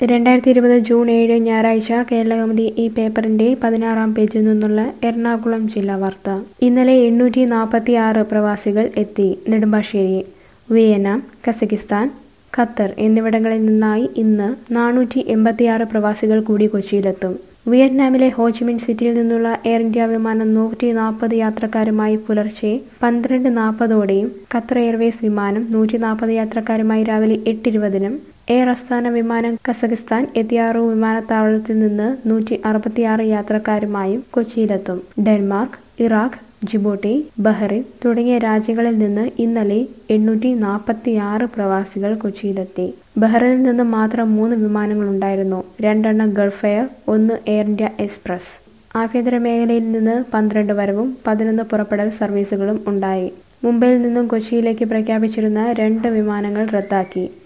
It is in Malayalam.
രണ്ടായിരത്തി ഇരുപത് ജൂൺ ഏഴ് ഞായറാഴ്ച കേരളകൗമുദി ഈ പേപ്പറിന്റെ പതിനാറാം പേജിൽ നിന്നുള്ള എറണാകുളം ജില്ലാ വാർത്ത ഇന്നലെ എണ്ണൂറ്റി നാൽപ്പത്തി ആറ് പ്രവാസികൾ എത്തി നെടുമ്പാശ്ശേരി വിയന്ന കസക്കിസ്ഥാൻ ഖത്തർ എന്നിവിടങ്ങളിൽ നിന്നായി ഇന്ന് നാനൂറ്റി എൺപത്തിയാറ് പ്രവാസികൾ കൂടി കൊച്ചിയിലെത്തും വിയറ്റ്നാമിലെ ഹോച്ചിമിൻ സിറ്റിയിൽ നിന്നുള്ള എയർ ഇന്ത്യ വിമാനം നൂറ്റി നാൽപ്പത് യാത്രക്കാരുമായി പുലർച്ചെ പന്ത്രണ്ട് നാൽപ്പതോടെയും ഖത്തർ എയർവേസ് വിമാനം നൂറ്റി നാൽപ്പത് യാത്രക്കാരുമായി രാവിലെ എട്ടിരുപതിനും എയർ അസ്ഥാന വിമാനം കസഖിസ്ഥാൻ എത്തിയാറു വിമാനത്താവളത്തിൽ നിന്ന് നൂറ്റി അറുപത്തിയാറ് യാത്രക്കാരുമായും കൊച്ചിയിലെത്തും ഡെൻമാർക്ക് ഇറാഖ് ജിബൂട്ടി ബഹ്റിൻ തുടങ്ങിയ രാജ്യങ്ങളിൽ നിന്ന് ഇന്നലെ എണ്ണൂറ്റി നാൽപ്പത്തിയാറ് പ്രവാസികൾ കൊച്ചിയിലെത്തി ബഹ്റിനിൽ നിന്ന് മാത്രം മൂന്ന് വിമാനങ്ങളുണ്ടായിരുന്നു രണ്ടെണ്ണം ഗൾഫ് എയർ ഒന്ന് എയർ ഇന്ത്യ എക്സ്പ്രസ് ആഭ്യന്തര മേഖലയിൽ നിന്ന് പന്ത്രണ്ട് വരവും പതിനൊന്ന് പുറപ്പെടൽ സർവീസുകളും ഉണ്ടായി മുംബൈയിൽ നിന്നും കൊച്ചിയിലേക്ക് പ്രഖ്യാപിച്ചിരുന്ന രണ്ട് വിമാനങ്ങൾ റദ്ദാക്കി